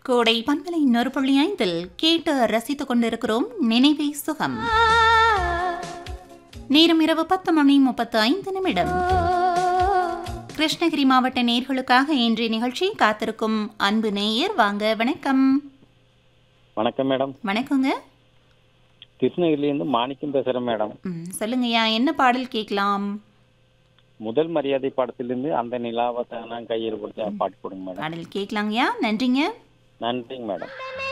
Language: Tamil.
கோடை பண்பலை இன்னொரு புள்ளி ஐந்தில் கேட்டு ரசித்துக் கொண்டிருக்கிறோம் நினைவே சுகம் நேரம் இரவு பத்து மணி முப்பத்து ஐந்து நிமிடம் கிருஷ்ணகிரி மாவட்ட நேர்களுக்காக இன்றைய நிகழ்ச்சி காத்திருக்கும் அன்பு நேயர் வாங்க வணக்கம் வணக்கம் மேடம் வணக்கங்க கிருஷ்ணகிரிலேருந்து மாணிக்கம் பேசுகிறேன் மேடம் ம், சொல்லுங்கய்யா என்ன பாடல் கேட்கலாம் முதல் மரியாதை பாடத்திலிருந்து அந்த நிலாவை நான் கையில் கொடுத்த பாட்டு கொடுங்க மேடம் பாடல் கேட்கலாங்கய்யா நன்றிங்க நன்றிங்க மேடம்